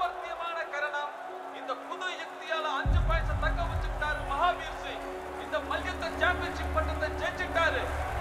சாமர்த்தியமான கரணம் இந்த புது யுக்தியால அஞ்சு பாயிண்ட்ஸ் தக்க வச்சுக்கிட்டாரு மகாவீர் சிங் இந்த மல்யுத்த சாம்பியன்ஷிப் பட்டத்தை ஜெயிச்சிட்டாரு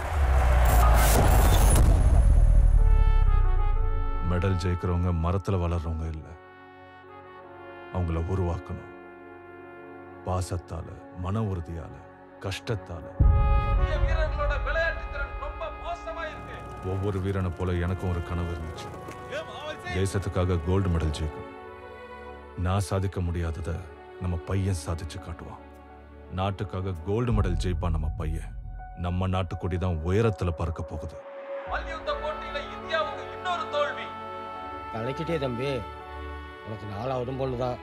மெடல் ஜெயிக்கிறவங்க மரத்துல வளர்றவங்க இல்ல அவங்கள உருவாக்கணும் பாசத்தால மன உறுதியால கஷ்டத்தால இந்திய வீரர்களோட விளையாட்டு திறன் ரொம்ப மோசமா இருக்கு ஒவ்வொரு வீரனை போல எனக்கும் ஒரு கனவு இருந்துச்சு தேசத்துக்காக கோல்டு மெடல் ஜெயிக்கணும் நான் சாதிக்க முடியாதத நம்ம பையன் சாதிச்சு காட்டுவான் நாட்டுக்காக கோல்டு மெடல் ஜெயிப்பான் நம்ம பையன் நம்ம நாட்டுக்கொடி தான் உயரத்துல பறக்க போகுது மல்யுத்த போட்டியில இந்தியாவுக்கு இன்னொரு தோல்வி கலக்கிட்டே தம்பி உனக்கு நாலாவதும் பொண்ணு தான்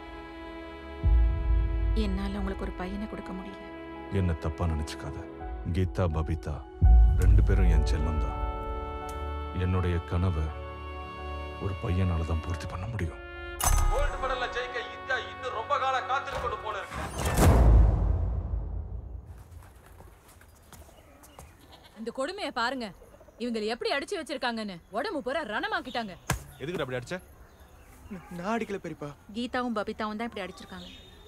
என்னால உங்களுக்கு ஒரு பையனை கொடுக்க முடியல என்ன தப்பா நினைச்சுக்காத கீதா பபிதா ரெண்டு பேரும் என் செல்லம் தான் என்னுடைய கனவை ஒரு பையனால தான் பூர்த்தி பண்ண முடியும் கோல்டு மெடல்ல ஜெயிக்க இந்தியா இன்னும் ரொம்ப காலம் காத்திருக்கணும் போல இருக்கு இந்த கொடுமைய பாருங்க இவங்க எப்படி அடிச்சு வச்சிருக்காங்கன்னு உடம்பு பூரா ரணமாக்கிட்டாங்க எதுக்கு அப்படி அடிச்ச நான் அடிக்கல பெரியப்பா கீதாவும் பபிதாவும் தான் இப்படி அடிச்சிருக்காங்க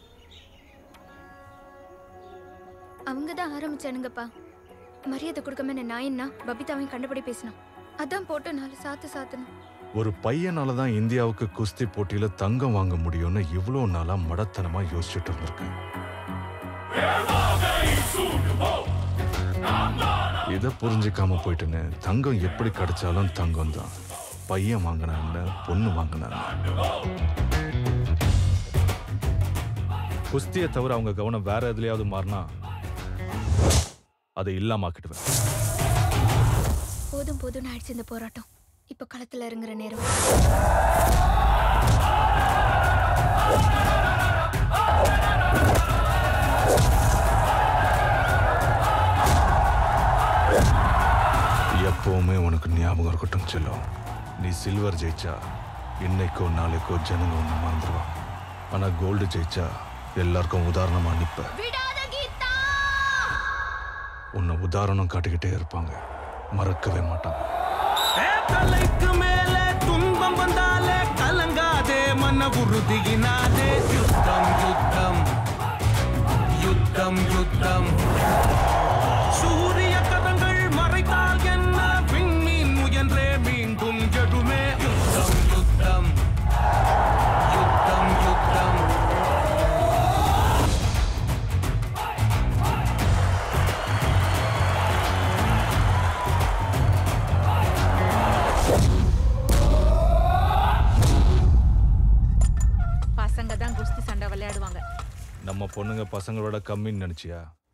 அவங்க தான் ஆரம்பிச்சானுங்கப்பா மரியாதை கொடுக்காம நான் என்ன பபிதாவையும் கண்டபடி பேசினான் அதான் போட்டு நாலு சாத்து சாத்தணும் ஒரு பையனால தான் இந்தியாவுக்கு குஸ்தி போட்டியில தங்கம் வாங்க முடியும்னு இவ்வளோ நாளா மடத்தனமா யோசிச்சுட்டு இருந்திருக்கேன் இதை புரிஞ்சுக்காம போயிட்டுன்னு தங்கம் எப்படி கிடைச்சாலும் தங்கம் தான் பையன் வாங்கினாங்க பொண்ணு வாங்கினாங்க குஸ்தியை தவிர அவங்க கவனம் வேற எதுலயாவது மாறினா அதை இல்லாமக்கிடுவேன் போதும் போதும்னு ஆயிடுச்சு இந்த போராட்டம் இப்ப களத்துல இறங்குற நேரம் எப்பவுமே உனக்கு ஞாபகம் இருக்கட்டும் செல்லும் நீ சில்வர் ஜெயிச்சா இன்னைக்கோ நாளைக்கோ ஜனங்க உன்னை மறந்துடுவான் ஆனா கோல்டு ஜெயிச்சா எல்லாருக்கும் உதாரணமா நிப்ப உன்னை உதாரணம் காட்டிக்கிட்டே இருப்பாங்க மறக்கவே மாட்டாங்க தலைக்கு மேலே துன்பம் வந்தாலே கலங்காதே மன உறுதியினாதே யுத்தம் யுத்தம் யுத்தம் யுத்தம் சூரிய கதங்கள் மறைத்தால் என்ன விண்மீன் முயன்றே மீண்டும் எழுமே யுத்தம் யுத்தம் யுத்தம் யுத்தம் பசங்க தான் குஸ்தி சண்டை விளையாடுவாங்க நம்ம பொண்ணுங்க பசங்களோட கம்மின்னு நினைச்சியா